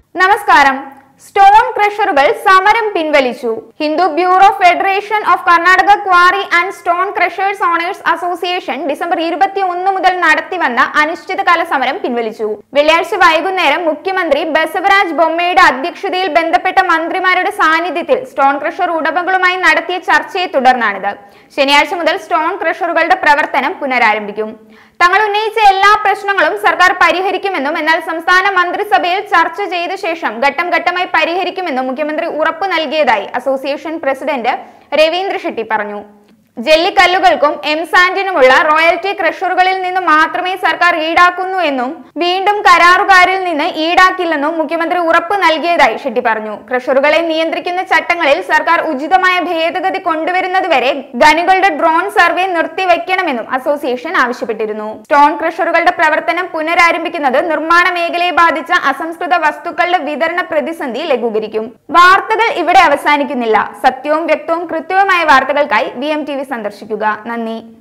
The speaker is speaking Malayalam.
നമസ്കാരം സ്റ്റോൺ ക്രഷറുകൾ സമരം പിൻവലിച്ചു Hindu bureau federation of Karnataka quarry and stone crushers owners association December ഇരുപത്തി ഒന്ന് മുതൽ നടത്തിവന്ന അനിശ്ചിതകാല സമരം പിൻവലിച്ചു വെള്ളിയാഴ്ച വൈകുന്നേരം മുഖ്യമന്ത്രി ബസവരാജ് ബൊമ്മയുടെ അധ്യക്ഷതയിൽ ബന്ധപ്പെട്ട മന്ത്രിമാരുടെ സാന്നിധ്യത്തിൽ സ്റ്റോൺ ക്രഷർ ഉടമകളുമായി നടത്തിയ ചർച്ചയെ തുടർന്നാണിത് ശനിയാഴ്ച മുതൽ സ്റ്റോൺ ക്രഷറുകളുടെ പ്രവർത്തനം പുനരാരംഭിക്കും തങ്ങൾ ഉന്നയിച്ച എല്ലാ പ്രശ്നങ്ങളും സർക്കാർ പരിഹരിക്കുമെന്നും എന്നാൽ സംസ്ഥാന മന്ത്രിസഭയിൽ ചർച്ച ചെയ്ത ശേഷം ഘട്ടം ഘട്ടമായി പരിഹരിക്കുമെന്നും മുഖ്യമന്ത്രി ഉറപ്പു നൽകിയതായി അസോസിയേഷൻ പ്രസിഡന്റ് രവീന്ദ്ര ഷെട്ടി പറഞ്ഞു ജെല്ലിക്കല്ലുകൾക്കും എംസാൻഡിനുമുള്ള റോയൽറ്റി ക്രഷറുകളിൽ നിന്ന് മാത്രമേ സർക്കാർ ഈടാക്കുന്നു എന്നും വീണ്ടും കരാറുകാരിൽ നിന്ന് ഈടാക്കില്ലെന്നും മുഖ്യമന്ത്രി ഉറപ്പ് നൽകിയതായി ഷെട്ടി പറഞ്ഞു ക്രഷറുകളെ നിയന്ത്രിക്കുന്ന ചട്ടങ്ങളിൽ സർക്കാർ ഉചിതമായ ഭേദഗതി കൊണ്ടുവരുന്നതുവരെ ഖനികളുടെ ഡ്രോൺ സർവേ നിർത്തിവെക്കണമെന്നും അസോസിയേഷൻ ആവശ്യപ്പെട്ടിരുന്നു സ്റ്റോൺ ക്രഷറുകളുടെ പ്രവർത്തനം പുനരാരംഭിക്കുന്നത് നിർമ്മാണ മേഖലയെ ബാധിച്ച അസംസ്കൃത വസ്തുക്കളുടെ വിതരണ പ്രതിസന്ധി ലഘൂകരിക്കും വാർത്തകൾ ഇവിടെ അവസാനിക്കുന്നില്ല സത്യവും വ്യക്തവും കൃത്യവുമായ വാർത്തകൾക്കായി വി എം ടി വി സന്ദർശിക്കുക നന്ദി